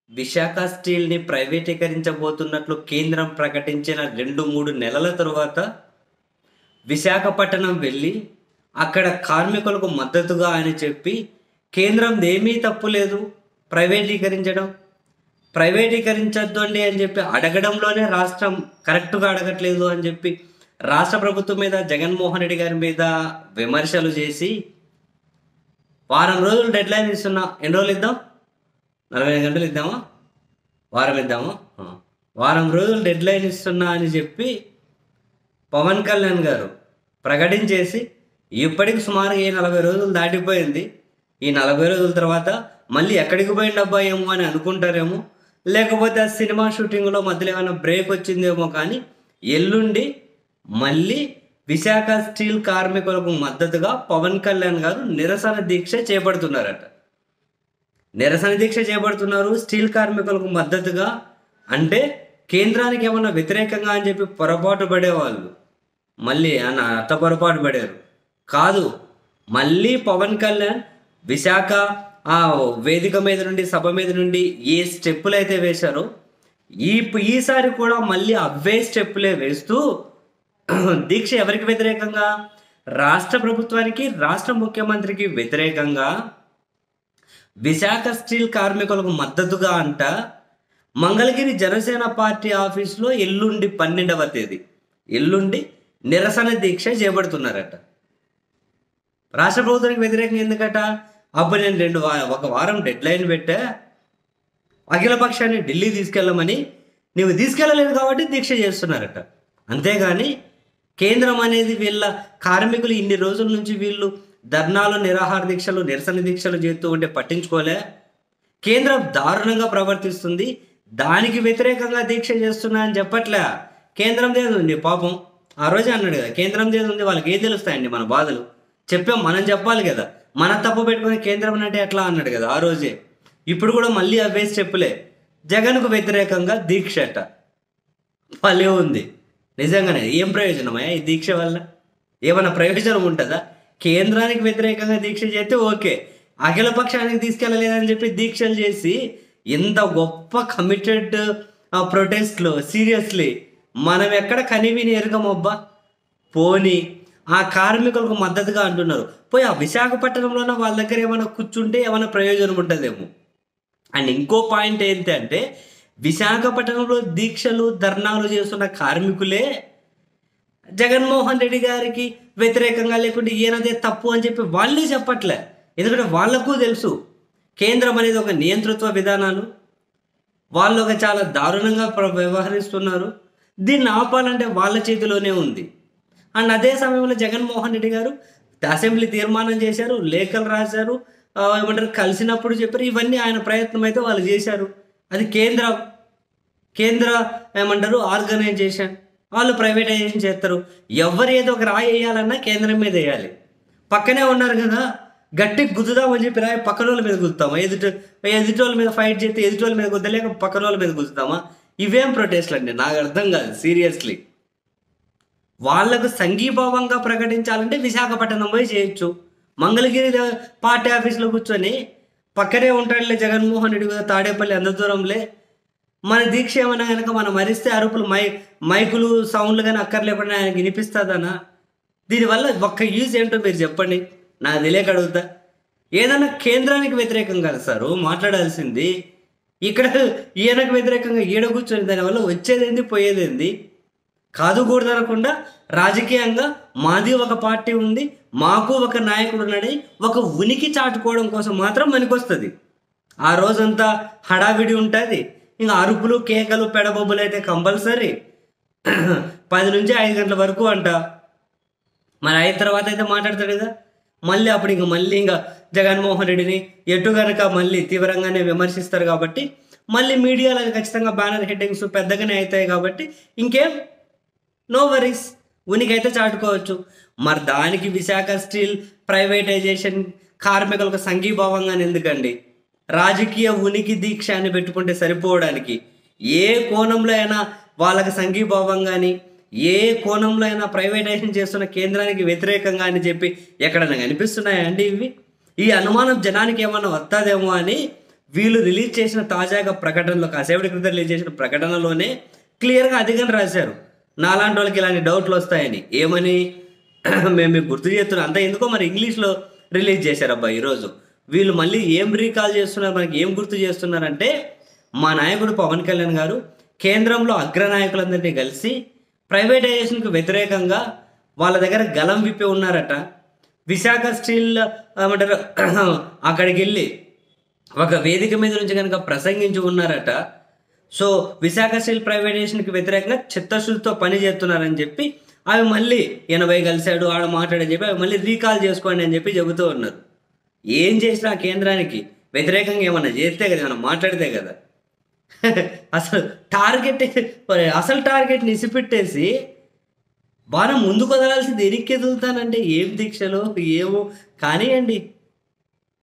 విశాఖ స్టీల్ని ప్రైవేటీకరించబోతున్నట్లు కేంద్రం ప్రకటించిన రెండు మూడు నెలల తరువాత విశాఖపట్నం వెళ్ళి అక్కడ కార్మికులకు మద్దతుగా అని చెప్పి కేంద్రం ఏమీ తప్పు లేదు ప్రైవేటీకరించడం ప్రైవేటీకరించొద్దు అండి అని చెప్పి అడగడంలోనే రాష్ట్రం కరెక్ట్గా అడగట్లేదు అని చెప్పి రాష్ట్ర ప్రభుత్వం మీద జగన్మోహన్ రెడ్డి గారి మీద విమర్శలు చేసి వారం రోజులు డెడ్ లైన్ ఇస్తున్నా ఎన్ని రోజులు ఇద్దాం నలభై ఐదు గంటలు ఇద్దామా వారం ఇద్దామా ఆ. వారం రోజులు డెడ్ లైన్ ఇస్తున్నా అని చెప్పి పవన్ కళ్యాణ్ గారు ప్రకటించేసి ఇప్పటికి సుమారు ఈ నలభై రోజులు దాటిపోయింది ఈ నలభై రోజుల తర్వాత మళ్ళీ ఎక్కడికి పోయింది అబ్బా ఏమో అని అనుకుంటారేమో లేకపోతే ఆ సినిమా షూటింగ్లో మధ్యలో ఏమైనా బ్రేక్ వచ్చిందేమో కానీ ఎల్లుండి మళ్ళీ విశాఖ స్టీల్ కార్మికులకు మద్దతుగా పవన్ కళ్యాణ్ గారు నిరసన దీక్ష చేపడుతున్నారట నిరసన దీక్ష చేపడుతున్నారు స్టీల్ కార్మికులకు మద్దతుగా అంటే కేంద్రానికి ఏమన్నా వ్యతిరేకంగా అని చెప్పి పొరపాటు పడేవాళ్ళు మళ్ళీ అన్న అట్ట పొరపాటు పడారు కాదు మళ్ళీ పవన్ కళ్యాణ్ విశాఖ ఆ వేదిక మీద నుండి సభ మీద నుండి ఏ స్టెప్పులు అయితే వేశారో ఈ ఈసారి కూడా మళ్ళీ అవే స్టెప్పులే వేస్తూ దీక్ష ఎవరికి వ్యతిరేకంగా రాష్ట్ర ప్రభుత్వానికి రాష్ట్ర ముఖ్యమంత్రికి వ్యతిరేకంగా విశాఖ స్టీల్ కార్మికులకు మద్దతుగా అంట మంగళగిరి జనసేన పార్టీ ఆఫీసులో ఎల్లుండి పన్నెండవ తేదీ ఎల్లుండి నిరసన దీక్ష చేపడుతున్నారట రాష్ట్ర ప్రభుత్వానికి వ్యతిరేకంగా ఎందుకట అప్పుడు నేను రెండు వా ఒక వారం డెడ్ లైన్ పెట్టా అఖిల పక్షాన్ని ఢిల్లీ తీసుకెళ్ళమని నీవు తీసుకెళ్ళలేదు కాబట్టి దీక్ష చేస్తున్నారట అంతేగాని కేంద్రం అనేది వీళ్ళ కార్మికులు ఇన్ని రోజుల నుంచి వీళ్ళు ధర్నాలు నిరాహార దీక్షలు నిరసన దీక్షలు చేస్తూ ఉంటే పట్టించుకోలే కేంద్రం దారుణంగా ప్రవర్తిస్తుంది దానికి వ్యతిరేకంగా దీక్ష చేస్తున్నా అని చెప్పట్లే కేంద్రం ఉంది పాపం ఆ రోజే అన్నాడు కదా కేంద్రం ఉంది వాళ్ళకి ఏం తెలుస్తాయండి మన బాధలు చెప్పాం మనం చెప్పాలి కదా మన తప్పు పెట్టుకుని కేంద్రం అంటే ఎట్లా అన్నాడు కదా ఆ రోజే ఇప్పుడు కూడా మళ్ళీ అవే స్టెప్పులే జగన్కు వ్యతిరేకంగా దీక్ష అట భలే ఉంది నిజంగానే ఏం ప్రయోజనమయ్యా ఈ దీక్ష వల్ల ఏమైనా ప్రయోజనం ఉంటుందా కేంద్రానికి వ్యతిరేకంగా దీక్ష చేస్తే ఓకే అఖిల పక్షానికి తీసుకెళ్ళలేదని చెప్పి దీక్షలు చేసి ఎంత గొప్ప కమిటెడ్ ప్రొటెస్ట్లు సీరియస్లీ మనం ఎక్కడ కనివిని ఎరగమబ్బా పోని ఆ కార్మికులకు మద్దతుగా అంటున్నారు పోయి ఆ విశాఖపట్నంలోనే వాళ్ళ దగ్గర ఏమైనా కూర్చుంటే ఏమైనా ప్రయోజనం ఉంటుందేమో అండ్ ఇంకో పాయింట్ ఏంటంటే విశాఖపట్నంలో దీక్షలు ధర్నాలు చేస్తున్న కార్మికులే జగన్మోహన్ రెడ్డి గారికి వ్యతిరేకంగా లేకుంటే ఈయనదే తప్పు అని చెప్పి వాళ్ళే చెప్పట్లే ఎందుకంటే వాళ్ళకు తెలుసు కేంద్రం అనేది ఒక నియంతృత్వ విధానాలు వాళ్ళు ఒక చాలా దారుణంగా ప్ర- వ్యవహరిస్తున్నారు దీన్ని ఆపాలంటే వాళ్ళ చేతిలోనే ఉంది అండ్ అదే సమయంలో జగన్మోహన్ రెడ్డి గారు అసెంబ్లీ తీర్మానం చేశారు లేఖలు రాశారు ఆ, ఏమంటారు కలిసినప్పుడు చెప్పారు ఇవన్నీ ఆయన ప్రయత్నం అయితే వాళ్ళు చేశారు అది కేంద్ర కేంద్ర ఏమంటారు ఆర్గనైజేషన్ వాళ్ళు ప్రైవేటైజేషన్ చేస్తారు ఎవరు ఏదో ఒక రాయి వేయాలన్నా కేంద్రం మీద వేయాలి పక్కనే ఉన్నారు కదా గట్టి గుద్దుదామని చెప్పి రాయి పక్కన వాళ్ళ మీద గుద్దుతామా ఎదుటి ఎదుటి వాళ్ళ మీద ఫైట్ చేస్తే ఎదుటి వాళ్ళ మీద గుద్దలేక పక్కన వాళ్ళ మీద గుద్దుతామా ఇవేం ప్రొటెస్ట్లు అండి నాకు అర్థం కాదు సీరియస్లీ వాళ్లకు సంఘీభావంగా ప్రకటించాలంటే విశాఖపట్నం పోయి చేయొచ్చు మంగళగిరి ద- పార్టీ ఆఫీస్లో కూర్చొని పక్కనే ఉంటాడులే జగన్మోహన్ రెడ్డి కూడా తాడేపల్లి అంత దూరంలే మన దీక్ష ఏమన్నా కనుక మనం మరిస్తే అరుపులు మై మైకులు సౌండ్లు కానీ అక్కర్లేకుండా ఆయనకి వినిపిస్తుందనా దీనివల్ల ఒక్క యూజ్ ఏంటో మీరు చెప్పండి నాకు తెలియక అడుగుతా ఏదైనా కేంద్రానికి వ్యతిరేకం కదా సారు మాట్లాడాల్సింది ఇక్కడ ఈయనకు వ్యతిరేకంగా ఈడ కూర్చొని దానివల్ల వచ్చేదేంది పోయేదేంది కాదు కూడదనకుండా రాజకీయంగా మాది ఒక పార్టీ ఉంది మాకు ఒక నాయకుడు ఉన్నాడని ఒక ఉనికి చాటుకోవడం కోసం మాత్రం మనకొస్తుంది ఆ రోజంతా హడావిడి ఉంటుంది ఇంకా అరుపులు కేకలు పెడబొబ్బులు అయితే కంపల్సరీ పది నుంచి ఐదు గంటల వరకు అంట మరి అయిన తర్వాత అయితే మాట్లాడతాడు కదా మళ్ళీ అప్పుడు ఇంక మళ్ళీ ఇంకా జగన్మోహన్ రెడ్డిని ఎటు గనక మళ్ళీ తీవ్రంగానే విమర్శిస్తారు కాబట్టి మళ్ళీ మీడియాలో ఖచ్చితంగా బ్యానర్ హెడ్డింగ్స్ పెద్దగానే అవుతాయి కాబట్టి ఇంకేం నో వరీస్ ఉనికైతే చాటుకోవచ్చు మరి దానికి విశాఖ స్టీల్ ప్రైవేటైజేషన్ కార్మికులకు సంఘీభావంగా ఎందుకండి రాజకీయ ఉనికి దీక్ష అని పెట్టుకుంటే సరిపోవడానికి ఏ కోణంలో అయినా వాళ్ళకి సంఘీభావం కానీ ఏ కోణంలో అయినా ప్రైవేటైజేషన్ చేస్తున్న కేంద్రానికి వ్యతిరేకంగా అని చెప్పి ఎక్కడైనా కనిపిస్తున్నాయా అండి ఇవి ఈ అనుమానం జనానికి ఏమన్నా వస్తుందేమో అని వీళ్ళు రిలీజ్ చేసిన తాజాగా ప్రకటనలో కాసేపటి క్రితం రిలీజ్ చేసిన ప్రకటనలోనే క్లియర్గా అధికం రాశారు నాలాంటి వాళ్ళకి ఇలాంటి డౌట్లు వస్తాయని ఏమని మేము మీకు గుర్తు చేస్తున్నాం అంతా ఎందుకో మరి ఇంగ్లీష్లో రిలీజ్ చేశారు అబ్బా ఈరోజు వీళ్ళు మళ్ళీ ఏం రీకాల్ చేస్తున్నారు మనకి ఏం గుర్తు చేస్తున్నారంటే మా నాయకుడు పవన్ కళ్యాణ్ గారు కేంద్రంలో అగ్రనాయకులందరినీ కలిసి ప్రైవేటైజేషన్కి వ్యతిరేకంగా వాళ్ళ దగ్గర గలం విప్పి ఉన్నారట విశాఖ స్టీల్ ఏమంటారు అక్కడికి వెళ్ళి ఒక వేదిక మీద నుంచి కనుక ప్రసంగించి ఉన్నారట సో విశాఖ స్టీల్ ప్రైవేటైజేషన్కి వ్యతిరేకంగా చిత్తశుద్ధితో పని చేస్తున్నారని చెప్పి అవి మళ్ళీ ఎనభై కలిశాడు ఆడ మాట్లాడని చెప్పి అవి మళ్ళీ రీకాల్ చేసుకోండి అని చెప్పి చెబుతూ ఉన్నారు ఏం చేసినా ఆ కేంద్రానికి వ్యతిరేకంగా ఏమన్నా చేస్తే కదా ఏమన్నా మాట్లాడితే కదా అసలు టార్గెట్ అసలు టార్గెట్ నిసిపెట్టేసి బాగా ముందుకు వదలాల్సింది ఎనిక్కి ఎదుగుతానంటే ఏం దీక్షలో ఏమో కానివ్వండి